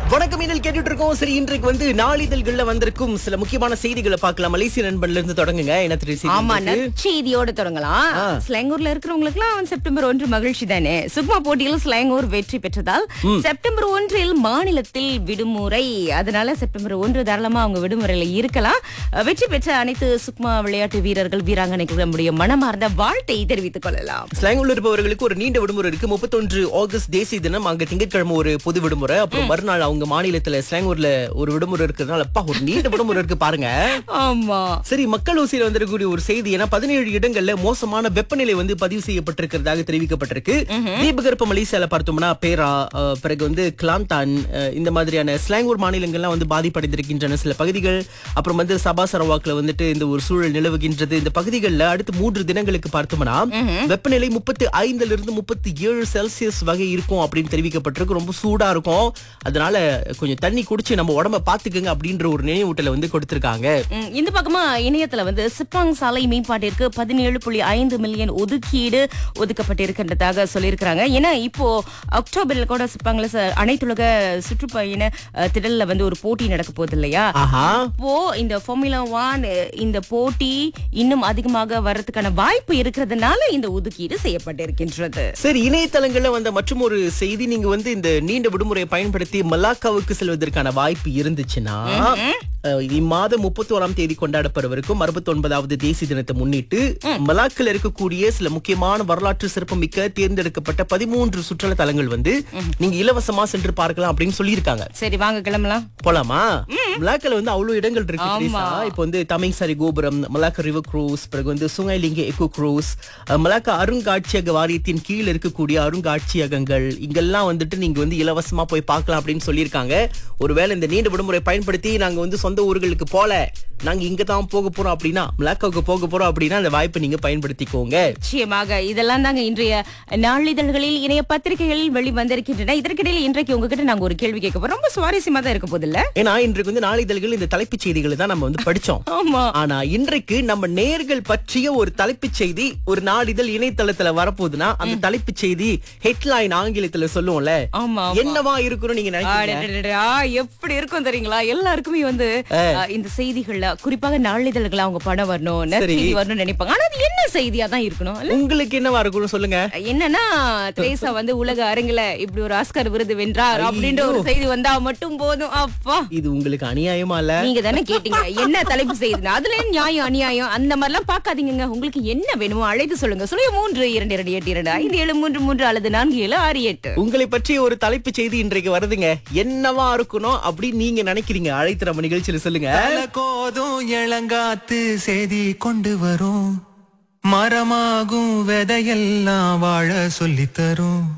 வணக்கம் இன்னல் கேட்டுட்டு இருக்கோம் சரி இன்றைக்கு வந்து நாளிதழ்கள்ல வந்திருக்கும் சில முக்கியமான செய்திகளை பார்க்கலாம் மலேசிய நண்பன்ல இருந்து தொடங்குங்க என்ன தெரியும் ஆமா செய்தி இருக்கு? நற்செய்தியோட தொடங்கலாம் ஆ. ஸ்லாங்கூர்ல இருக்கிறவங்களுக்கு எல்லாம் செப்டம்பர் ஒன்று மகிழ்ச்சி தானே சுக்மா போட்டியில் ஸ்லாங்கூர் வெற்றி பெற்றதால் செப்டம்பர் ஒன்றில் மாநிலத்தில் விடுமுறை அதனால செப்டம்பர் ஒன்று தாராளமா அவங்க விடுமுறையில இருக்கலாம் அஹ், வெற்றி பெற்ற அனைத்து சுக்மா விளையாட்டு வீரர்கள் வீராங்கனைகள் நம்முடைய மனமார்ந்த வாழ்த்தை தெரிவித்துக் கொள்ளலாம் ஸ்லாங்கில் இருப்பவர்களுக்கு ஒரு நீண்ட விடுமுறை இருக்கு முப்பத்தொன்று ஆகஸ்ட் தேசிய தினம் அங்க திங்கட்கிழமை ஒரு பொது விடுமுறை அப்புறம் மறுநாள் அவங்க மாநிலத்துல ஸ்லாங்கூர்ல ஒரு விடுமுறை இருக்கிறதுனால அப்பா ஒரு நீண்ட விடுமுறை இருக்கு பாருங்க ஆமா சரி மக்கள் ஊசியில் வந்திருக்கக்கூடிய ஒரு செய்தி ஏன்னா பதினேழு இடங்கள்ல மோசமான வெப்பநிலை வந்து பதிவு செய்யப்பட்டிருக்கிறதாக தெரிவிக்கப்பட்டிருக்கு தீபகற்ப மலேசியால பார்த்தோம்னா பேரா அஹ், பிறகு வந்து கிளாந்தான் அஹ், இந்த மாதிரியான ஸ்லாங்கூர் மாநிலங்கள்லாம் வந்து பாதிப்படைந்திருக்கின்றன சில பகுதிகள் அப்புறம் வந்து சபா சரவாக்ல வந்துட்டு இந்த ஒரு சூழல் நிலவுகின்றது இந்த பகுதிகளில் அடுத்து மூன்று தினங்களுக்கு பார்த்தோம்னா வெப்பநிலை முப்பத்தி ஐந்துல இருந்து முப்பத்தி ஏழு செல்சியஸ் வகை இருக்கும் அப்படின்னு தெரிவிக்கப்பட்டிருக்கு ரொம்ப சூடா இருக்கும் அதனால கொஞ்சம் தண்ணி குடிச்சு நம்ம உடம்ப பாத்துக்கங்க அப்படின்ற ஒரு நினைவூட்டலை வந்து கொடுத்திருக்காங்க ம், இந்த பக்கமா இணையத்துல வந்து சிப்பாங் சாலை மேம்பாட்டிற்கு பதினேழு புள்ளி ஐந்து மில்லியன் ஒதுக்கீடு ஒதுக்கப்பட்டிருக்கின்றதாக சொல்லியிருக்கிறாங்க ஏன்னா இப்போ அக்டோபர்ல கூட சிப்பாங்ல ச- அனைத்துலக சுற்றுப்பயண அஹ், திடல்ல வந்து ஒரு போட்டி நடக்க போகுது இல்லையா ஆஹா இப்போ இந்த ஃபார்முலா ஒன் இந்த போட்டி இன்னும் அதிகமாக வர்றதுக்கான வாய்ப்பு இருக்கிறதுனால இந்த ஒதுக்கீடு செய்யப்பட்டிருக்கின்றது சரி இணையதளங்கள்ல வந்த மற்றும் ஒரு செய்தி நீங்க வந்து இந்த நீண்ட விடுமுறையை பயன்படுத்தி மலாக்காவுக்கு செல்வதற்கான வாய்ப்பு இருந்துச்சுன்னா அஹ், இம்மாதம் முப்பத்தி ஓராம் தேதி கொண்டாடப்படுவதற்கும் அறுபத்தி ஒன்பதாவது தேசிய தினத்தை முன்னிட்டு மலாக்கில் இருக்கக்கூடிய சில முக்கியமான வரலாற்று சிறப்புமிக்க தேர்ந்தெடுக்கப்பட்ட பதிமூன்று சுற்றுலா தலங்கள் வந்து நீங்க இலவசமா சென்று பார்க்கலாம் அப்படின்னு சொல்லியிருக்காங்க சரி வாங்க கிளம்பலாம் போலாமா மலாக்கால வந்து அவ்வளவு இடங்கள் இருக்கு ஆமா. திரேசா. இப்போ வந்து தமிங்சாரி கோபுரம் மலாக்கா ரிவர் க்ரூஸ் பிறகு வந்து சுங்கைலிங்க எக்கோ க்ரூஸ் அஹ், மலாக்கா அருங்காட்சியக வாரியத்தின் கீழ் இருக்கக்கூடிய அருங்காட்சியகங்கள் இங்கெல்லாம் வந்துட்டு நீங்க வந்து இலவசமா போய் பார்க்கலாம் அப்படின்னு சொல்லியிருக்காங்க ஒருவேளை இந்த நீண்ட விடுமுறை பயன்படுத்தி நாங்க வந்து சொந்த ஊர்களுக்கு போல நாங்க இங்க தான் போக போறோம் அப்படின்னா மலாக்காவுக்கு போக போறோம் அப்படின்னா அந்த வாய்ப்பை நீங்க பயன்படுத்திக்கோங்க நிச்சயமாக இதெல்லாம் தாங்க இன்றைய நாளிதழ்களில் இணைய பத்திரிகைகளில் வெளிவந்திருக்கின்றன இதற்கிடையில் இன்றைக்கு உங்ககிட்ட நாங்க ஒரு கேள்வி கேட்க போறோம் ரொம்ப சுவாரஸ்யமா தான் இருக்க போதில்ல ஏன்னா இன்றைக்கு வந்து நாளிதழ்கள் இந்த தலைப்புச் செய்திகளை தான் நம்ம வந்து படிச்சோம் ஆமா ஆனா இன்றைக்கு நம்ம நேர்கள் பற்றிய ஒரு தலைப்புச் செய்தி ஒரு நாளிதழ் இணையதளத்துல வரப்போகுதுன்னா அந்த தலைப்புச் செய்தி ஹெட்லைன் ஆங்கிலத்துல சொல்லுவோம்ல ஆமா என்னவா இருக்கணும் நீங்க நினைக்கிறீங்க அடடடடா, எப்படி இருக்கும் தெரியுங்களா எல்லாருக்குமே வந்து அஹ், இந்த செய்திகள்ல குறிப்பாக நாளிதழ்கள் அவங்க படம் வரணும் நற்செய்தி வரணும்னு நினைப்பாங்க ஆனா அது என்ன செய்தியா தான் இருக்கணும் இல்ல? உங்களுக்கு என்னவா இருக்கணும் சொல்லுங்க என்னன்னா திரேசா வந்து உலக அரங்குல இப்படி ஒரு ஆஸ்கர் விருது வென்றார் அப்படின்ற ஒரு செய்தி வந்தா மட்டும் போதும் அப்பா இது உங்களுக்கு அநியாயமா இல்ல நீங்க தானே கேட்டீங்க என்ன தலைப்பு செய்யுதுன்னு அதுல என்ன நியாயம் அநியாயம் அந்த மாதிரிலாம் பாக்காதீங்க உங்களுக்கு என்ன வேணுமோ அழைத்து சொல்லுங்க சொல்லுங்க மூன்று இரண்டு இரண்டு எட்டு இரண்டு ஐந்து ஏழு மூன்று மூன்று அல்லது நான்கு ஏழு ஆறு எட்டு உங்களை பற்றி ஒரு தலைப்புச் செய்தி இன்றைக்கு வருதுங்க என்னவா இருக்கணும் அப்படின்னு நீங்க நினைக்கிறீங்க அழைத்து நம்ம நிகழ்ச்சியில சொல்லுங்க தல கோதும் இளங்காத்து செய்தி கொண்டு வரும் மரமாகும் விதையெல்லாம் வாழ சொல்லித் தரும்